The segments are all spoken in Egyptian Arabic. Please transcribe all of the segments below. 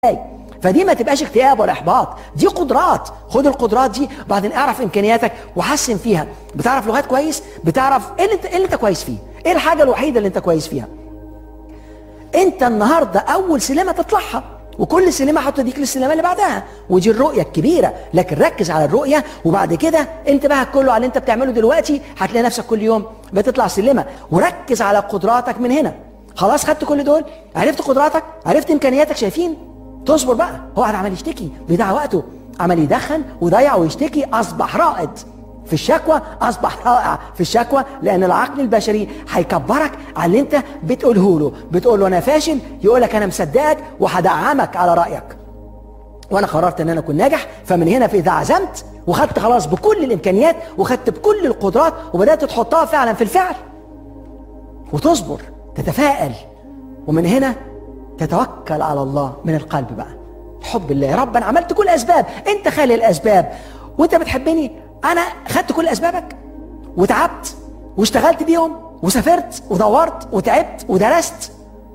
فدي ما تبقاش اكتئاب ولا احباط دي قدرات خد القدرات دي وبعدين اعرف امكانياتك وحسن فيها بتعرف لغات كويس بتعرف ايه اللي انت, إيه اللي انت كويس فيه ايه الحاجه الوحيده اللي انت كويس فيها انت النهارده اول سلمه تطلعها وكل سلمه هتوديك للسلمه اللي بعدها ودي الرؤيه الكبيره لكن ركز على الرؤيه وبعد كده انتباهك كله على اللي انت بتعمله دلوقتي هتلاقي نفسك كل يوم بتطلع سلمه وركز على قدراتك من هنا خلاص خدت كل دول عرفت قدراتك عرفت امكانياتك شايفين تصبر بقى هو قاعد عمال يشتكي بيضيع وقته عمال يدخن ويضيع ويشتكي اصبح رائد في الشكوى اصبح رائع في الشكوى لان العقل البشري هيكبرك على اللي انت بتقوله له بتقول له انا فاشل يقول لك انا مصدقك وهدعمك على رايك وانا قررت ان انا اكون ناجح فمن هنا في اذا عزمت وخدت خلاص بكل الامكانيات وخدت بكل القدرات وبدات تحطها فعلا في الفعل وتصبر تتفائل ومن هنا تتوكل على الله من القلب بقى حب الله يا رب انا عملت كل الاسباب انت خالي الاسباب وانت بتحبني انا خدت كل اسبابك وتعبت واشتغلت بيهم وسافرت ودورت وتعبت ودرست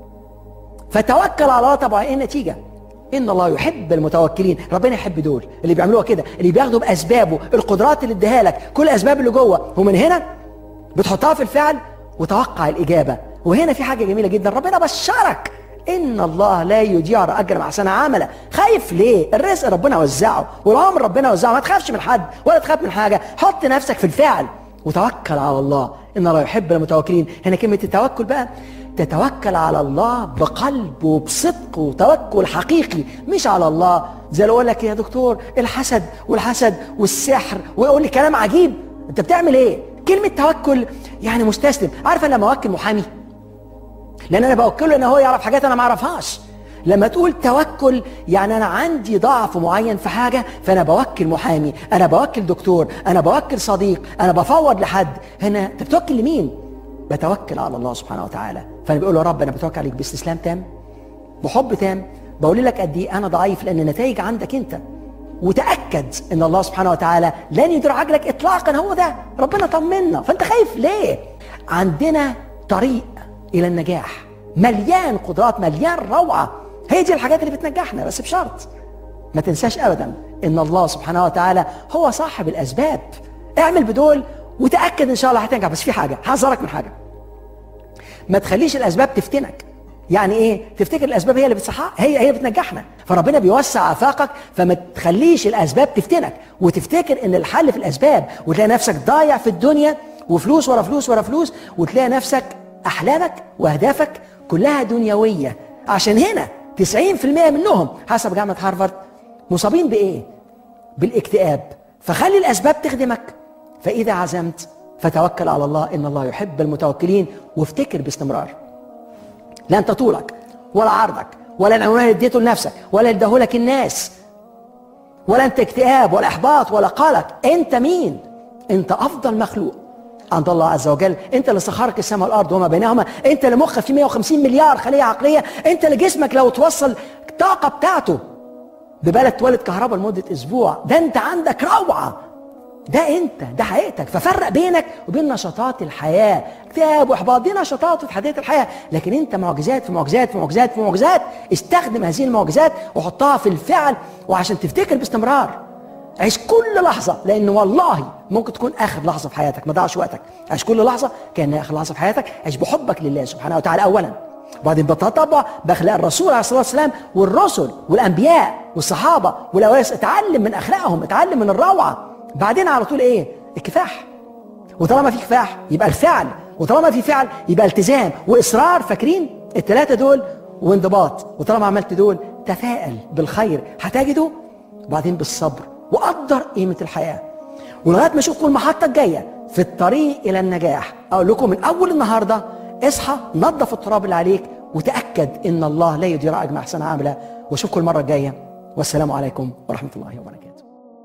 فتوكل على الله طبعا ايه النتيجه ان الله يحب المتوكلين ربنا يحب دول اللي بيعملوها كده اللي بياخدوا باسبابه القدرات اللي اديها لك كل الاسباب اللي جوه ومن هنا بتحطها في الفعل وتوقع الاجابه وهنا في حاجه جميله جدا ربنا بشرك ان الله لا يضيع اجر مع سنه عمله خايف ليه الرزق ربنا وزعه والعمر ربنا وزعه ما تخافش من حد ولا تخاف من حاجه حط نفسك في الفعل وتوكل على الله ان الله يحب المتوكلين هنا كلمه التوكل بقى تتوكل على الله بقلب وبصدق وتوكل حقيقي مش على الله زي اللي اقول لك يا دكتور الحسد والحسد والسحر ويقول لي كلام عجيب انت بتعمل ايه كلمه توكل يعني مستسلم عارفه لما اوكل محامي لان انا بوكله ان هو يعرف حاجات انا ما اعرفهاش لما تقول توكل يعني انا عندي ضعف معين في حاجه فانا بوكل محامي انا بوكل دكتور انا بوكل صديق انا بفوض لحد هنا انت بتوكل لمين بتوكل على الله سبحانه وتعالى فانا بقول له يا رب انا بتوكل عليك باستسلام تام بحب تام بقول لك قد ايه انا ضعيف لان النتائج عندك انت وتاكد ان الله سبحانه وتعالى لن يدير عجلك اطلاقا هو ده ربنا طمنا فانت خايف ليه عندنا طريق الى النجاح مليان قدرات مليان روعه هي دي الحاجات اللي بتنجحنا بس بشرط ما تنساش ابدا ان الله سبحانه وتعالى هو صاحب الاسباب اعمل بدول وتاكد ان شاء الله هتنجح بس في حاجه هحذرك من حاجه ما تخليش الاسباب تفتنك يعني ايه تفتكر الاسباب هي اللي بتصحى هي هي بتنجحنا فربنا بيوسع افاقك فما تخليش الاسباب تفتنك وتفتكر ان الحل في الاسباب وتلاقي نفسك ضايع في الدنيا وفلوس ورا فلوس ورا فلوس وتلاقي نفسك احلامك واهدافك كلها دنيويه عشان هنا 90% منهم حسب جامعه هارفارد مصابين بايه بالاكتئاب فخلي الاسباب تخدمك فاذا عزمت فتوكل على الله ان الله يحب المتوكلين وافتكر باستمرار لا انت طولك ولا عرضك ولا العنوان اللي اديته لنفسك ولا اللي اداهولك الناس ولا انت اكتئاب ولا احباط ولا قلق انت مين انت افضل مخلوق عند الله عز وجل انت اللي سخرك السماء والارض وما بينهما انت اللي مخك فيه 150 مليار خليه عقليه انت اللي جسمك لو توصل الطاقه بتاعته ببلد تولد كهرباء لمده اسبوع ده انت عندك روعه ده انت ده حقيقتك ففرق بينك وبين نشاطات الحياه اكتئاب واحباط دي نشاطات وتحديات الحياه لكن انت معجزات في معجزات في معجزات في معجزات استخدم هذه المعجزات وحطها في الفعل وعشان تفتكر باستمرار عيش كل لحظه لان والله ممكن تكون اخر لحظه في حياتك ما ضيعش وقتك عيش كل لحظه كانها اخر لحظه في حياتك عيش بحبك لله سبحانه وتعالى اولا وبعدين بتطبع باخلاق الرسول عليه الصلاه والسلام والرسل والانبياء والصحابه والاوائل اتعلم من اخلاقهم اتعلم من الروعه بعدين على طول ايه الكفاح وطالما في كفاح يبقى الفعل وطالما في فعل يبقى التزام واصرار فاكرين الثلاثه دول وانضباط وطالما عملت دول تفائل بالخير هتجده وبعدين بالصبر وقدر قيمه الحياه ولغايه ما اشوفكم المحطه الجايه في الطريق الى النجاح اقول لكم من اول النهارده اصحى نظف التراب اللي عليك وتاكد ان الله لا يضيع اجر احسن عامله واشوفكم المره الجايه والسلام عليكم ورحمه الله وبركاته